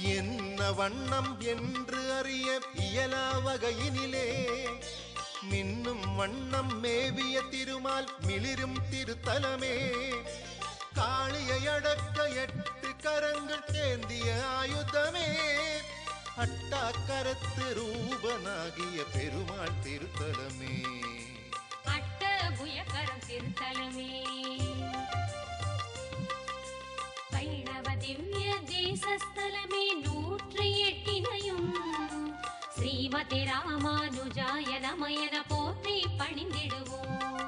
என்ன வண்ணம் என்று அறிய இயலா வகையினிலே மின்னும் வண்ணம் மேவிய திருமால் மிளிரும் திருத்தலமே காளியை அடக்க எட்டு கரங்கள் ஏந்திய ஆயுதமே அட்டாக்கரத்து ரூபனாகிய பெருமாள் திருத்தலமே அட்டபுயகரம் திருத்தலமே வைணவ திவ்ய தேசஸ்தலமே நூற்றி எட்டினையும் ஸ்ரீமதி ராமானுஜாய நமயன போற்றி பணிந்திடுவோம்